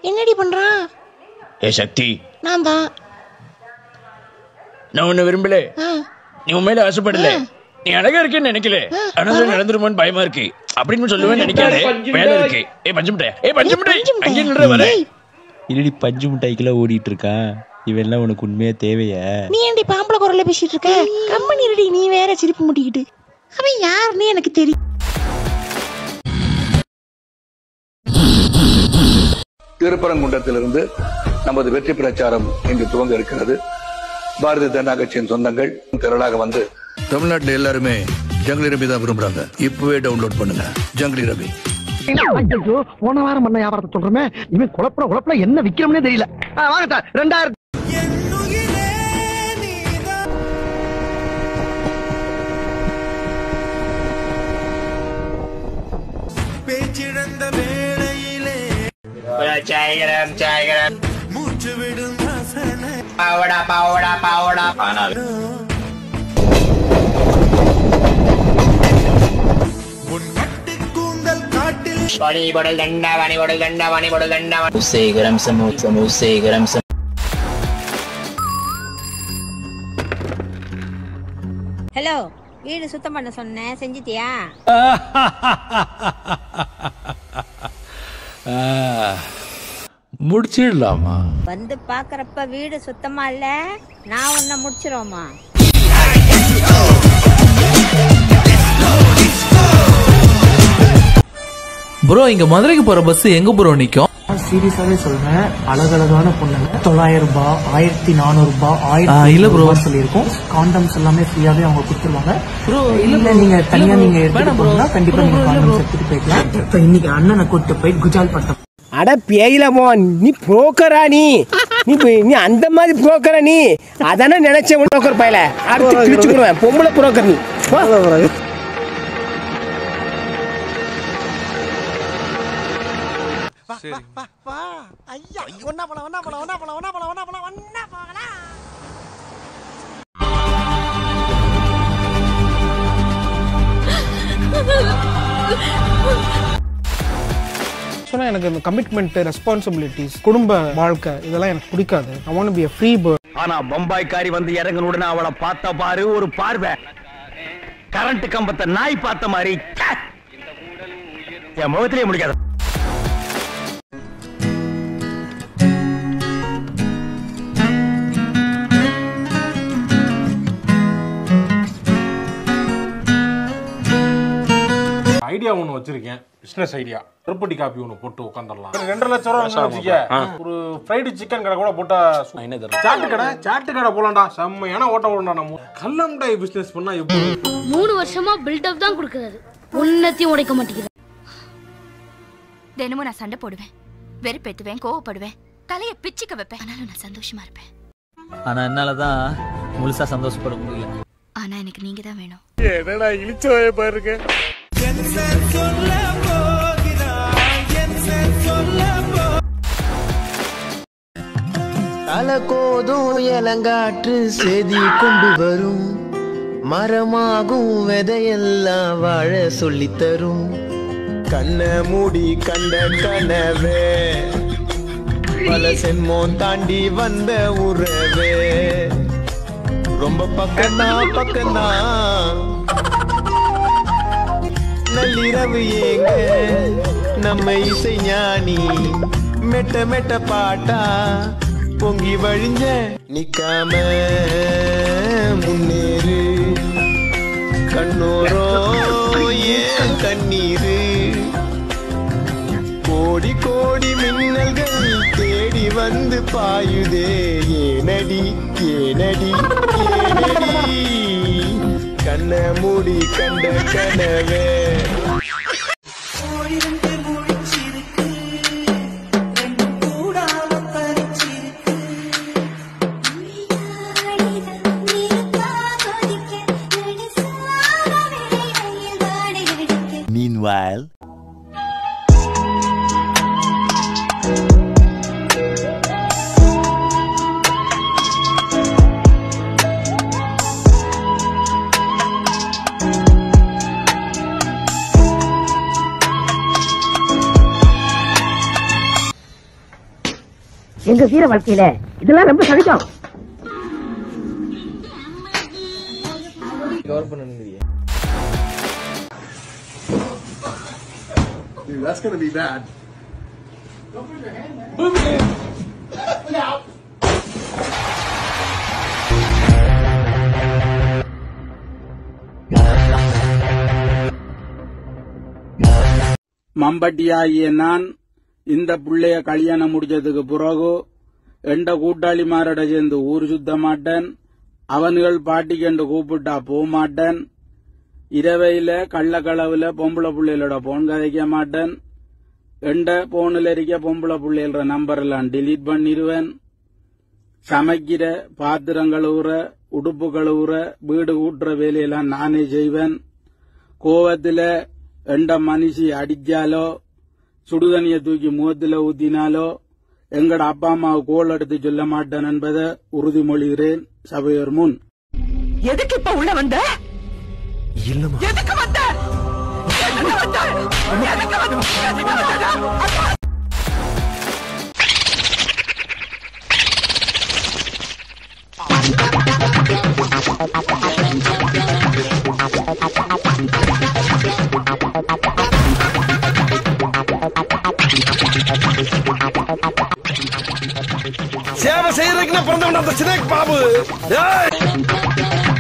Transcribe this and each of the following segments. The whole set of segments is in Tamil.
என்னடி பண்றான் ஏ சக்தி நான் தான் நான் உன்னை விரும்பல ஆ, நீ உண்மையில ஆசைப்படல நீ அழகா இருக்கேன்னு நினைக்கல ஆனா அது நடந்துருமோன்னு பயமா இருக்கு அப்படின்னு சொல்லுவேன் நினைக்காத வேலை இருக்கு ஏ பஞ்சு மிட்டாய் ஏ பஞ்சு மிட்டாய் பஞ்சு மிட்டாயா? அங்கே நின்று வர ஏய், இல்லடி பஞ்சு மிட்டாய்க்குலாம் ஓடிட்டு இருக்கான் இவெல்லாம் உனக்கு உண்மையா தேவையா நீ ஏன்டி பாம்பளை குரல்ல பேசிட்டு இருக்க கம்பெனி ரெடி நீ வேற சிரிப்பு முட்டிக்கிட்டு அவன் யாருன்னு எனக்கு தெரியும் திருப்பரங்குன்றத்திலிருந்து நமது வெற்றி பிரச்சாரம் இன்று துவங்க இருக்கிறது பாரதிய ஜனதா கட்சியின் சொந்தங்கள் திரளாக வந்து தமிழ்நாட்டில் எல்லாருமே ஜங்கலி ரவி தான் விரும்புறாங்க இப்பவே டவுன்லோட் பண்ணுங்க ஜங்கலி ரவி ஐயோ போன வாரம் பண்ண வியாபாரத்தை சொல்றமே இவன் குழப்பற குழப்பற என்ன விக்கிறோம்னே தெரியல ஆ, வாங்க சார் ரெண்டாயிரம் பேச்சிழந்த வேளையிலே சாயகரம் சாயகரம் மூச்சு விடும் வாசனை பாவடா பாவடா பாவடா உன் கட்டு கூந்தல் காட்டில் பனி பொடல் தண்டா பனி பொடல் தண்டா பனி பொடல் தண்டா சேகரம் சமூசம் சேகரம் ஹலோ வீடு சுத்தம் பண்ண சொன்னேன் செஞ்சிட்டியா முடிச்சிடலாமா வந்து பாக்குறப்ப வீடு சுத்தமா இல்ல நான் உன்னை முடிச்சிருவோமா ப்ரோ இங்க மதுரைக்கு போற பஸ் எங்க ப்ரோ நிக்கும் சீரியஸாவே சொல்றேன் அழகழகான பொண்ணுங்க தொள்ளாயிரம் ரூபாய் ஆயிரத்தி நானூறு ரூபாய் ஆ, ஆயிரத்தி இல்ல bro. சொல்லியிருக்கோம் காண்டம்ஸ் எல்லாமே ஃப்ரீயாவே அவங்க கொடுத்துருவாங்க ப்ரோ இல்ல நீங்க தனியா நீங்க எடுத்துட்டு போனா கண்டிப்பா நீங்க காண்டம்ஸ் எடுத்துட்டு போய்க்கலாம் இப்ப இன்னைக்கு அண்ணனை கூட்டு போய் குஜால் பட்டம் அட பேயில போன் நீ புரோக்கரா நீ நீ போய்- நீ அந்த மாதிரி புரோக்கரா நீ அதானே நினைச்ச புரோக்கர் பயல அடுத்து கிழிச்சுக்கிடுவேன் பொம்பளை புரோக்கர் நீ போ. ஆக்சுவலாக எனக்கு இந்த கமிட்மெண்ட் ரெஸ்பான்சிபிலிட்டிஸ் குடும்ப வாழ்க்கை இதெல்லாம் எனக்கு பிடிக்காது I want be a free bird ஆனா பம்பாய்க்காரி வந்து இறங்கின உடனே அவளை பார்த்த பாரு ஒரு பார்வை கரண்ட் கம்பத்தை நாய் பார்த்த மாதிரி ச்சே! என் முகத்திலே முடிக்காத ஐடியா ஒன்று வச்சிருக்கேன் பிசினஸ் ஐடியா திருப்பட்டி காப்பி ஒன்று போட்டு உட்காந்துடலாம் ரெண்டரை லட்சம் ரூபா வச்சுக்க ஒரு ஃப்ரைடு சிக்கன் கடை கூட போட்டா என்ன தரும் சாட்டு கடை சாட்டு கடை போலாம்டா செம்மையான ஓட்ட ஓடண்டா நம்ம கல்லம்டாய் பிசினஸ் பண்ணா எப்படி மூணு வருஷமா பில்டப் தான் கொடுக்கறாரு உன்னத்தையும் உடைக்க மாட்டேங்குது தினமும் நான் சண்டை போடுவேன் வெறுப்பேத்துவேன் கோவப்படுவேன் தலையை பிச்சுக்க வைப்பேன் ஆனாலும் நான் சந்தோஷமா இருப்பேன் ஆனா என்னாலதான் முழுசா சந்தோஷப்பட முடியல ஆனா எனக்கு நீங்க தான் வேணும் என்னடா இழிச்சோய பாருங்க சொல்ல போகிறாய் என் சொல்ல போ அலகோதும் இளங்காற்று செய்தி கொண்டு வரும் மரமாகும் விதையெல்லாம் வாழ சொல்லித் தரும் கண்ண மூடி கண்ட கனவே பல சென்மோன் தாண்டி வந்த உறவே ரொம்ப பக்கம்தான் பக்கம்தான் நள்ளிரவு ஏங்க நம்ம இசை ஞானி மெட்ட மெட்ட பாட்டா பொங்கி வழிஞ்ச நிக்காம முன்னேறு கண்ணோரோ ஏன் கண்ணீரு கோடி கோடி மின்னல்கள் தேடி வந்து பாயுதே ஏனடி ஏனடி ஏனடி கண்ண மூடி கண்ட கனவே Meanwhile, எங்க வீர வாழ்க்கையில இதெல்லாம் ரொம்ப சகஜம் கவர் பண்ணணுங்கிறியா Dude, that's gonna be bad. மம்பட்டியாகிய நான் இந்த புள்ளைய கல்யாணம் முடிச்சதுக்கு பிறகு எந்த கூட்டாளிமாரோட சேர்ந்து ஊர் சுத்த மாட்டேன் அவன்கள் பாட்டிக்கென்று கூப்பிட்டா போக மாட்டேன் இரவையில கள்ளக்களவுல பொம்பளை புள்ளைகளோட போன் கதைக்க மாட்டேன் எந்த போனில் இருக்க பொம்பளை புள்ளைகளோட நம்பர் எல்லாம் delete பண்ணிடுவேன் சமைக்கிற பாத்திரம் கழுவுற உடுப்பு கழுவுற வீடு கூட்டுற வேலையெல்லாம் நானே செய்வேன் கோவத்துல எந்த மனுஷி அடிச்சாலோ சுடுதண்ணிய தூக்கி முகத்துல ஊத்தினாலோ எங்கட அப்பா அம்மாவை கோல் எடுத்து சொல்ல மாட்டேன் என்பதை உறுதிமொழிகிறேன் சபையோர் முன் எதுக்கு இப்ப உள்ள வந்த இல்லம்மா எதுக்கு வந்த எதுக்கு வந்த எதுக்கு வந்த எதுக்கு வந்த சேவை செய்யறதுக்கு நான் பிறந்தவன் அந்த சினேக் பாபு ஏய்!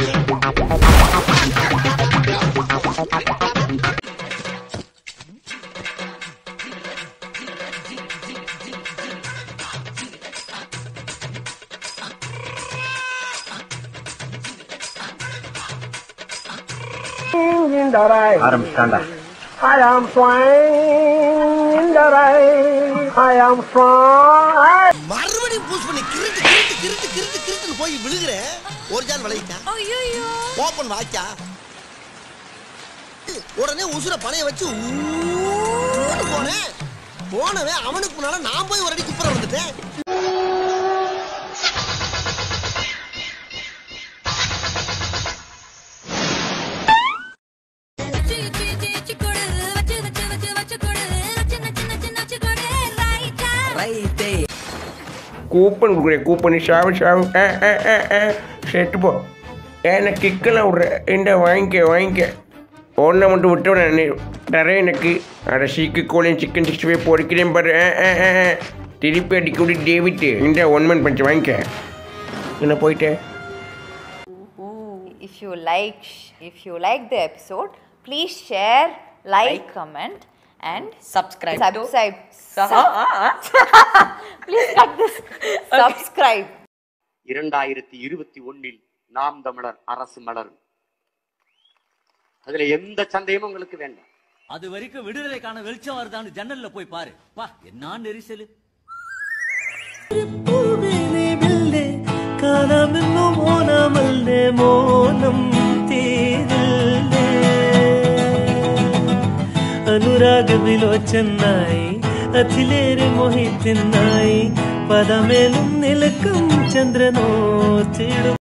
ஆரம்பிச்சிட்டாண்டா I am flying in the rain. I am flying. மறுபடியும் பூஸ் பண்ணி கிருட்டு கிருட்டு கிருட்டு கிருட்டு கிருட்டுன்னு போய் விழுகிற ஒரு ஜான் விளைவிட்டா ஓப்பன் வாய்க்கா உடனே உசுர பணைய வச்சு ஊன்னு போனேன் போனவன் அவனுக்கு முன்னால நான் போய் ஒரு அடி குப்புற வந்துட்டேன் கூப்பன் கொடுக்குறேன் கூப்பன் ஷாவு ஷாவு ஆ ஆ ஆ ஆ செட்டு போ ஏன்னா கிக்கெல்லாம் விட்ற இந்த வாங்கிக்க வாங்கிக்க ஒன்றை மட்டும் விட்டு நான் நிறைய எனக்கு அட சீக்கு கோழியும் சிக்கன் சிக்ஸ்டி ஃபைவ் பொறிக்கிறேன் பாரு ஆ ஆ ஆ ஆ. திருப்பி அடிக்க விட்டு டேவிட்டு இந்த ஒன் மந்த் பஞ்சு வாங்கிக்க என்ன போயிட்டேன் If you like, if you like the episode, please share, like, comment, and subscribe. Subscribe. please like this. Subscribe. இரண்டாயிரத்தி இருபத்தி ஒன்னில் நாம் தமிழர் அரசு மலரும் அதுல எந்த சந்தேகமும் உங்களுக்கு வேண்டாம் அது வரைக்கும் விடுதலைக்கான வெளிச்சம் வருதான்னு ஜன்னல்ல போய் பாரு பா என்ன நெரிசலு കാലമെന്നു മോനമല്ലേ മോനം തീരില്ലേ അനുരാഗ വിലോചനായി അതിലേറെ മോഹിത്തിനായി പദമേലും നിലക്കും ചന്ദ്രനോ തിടും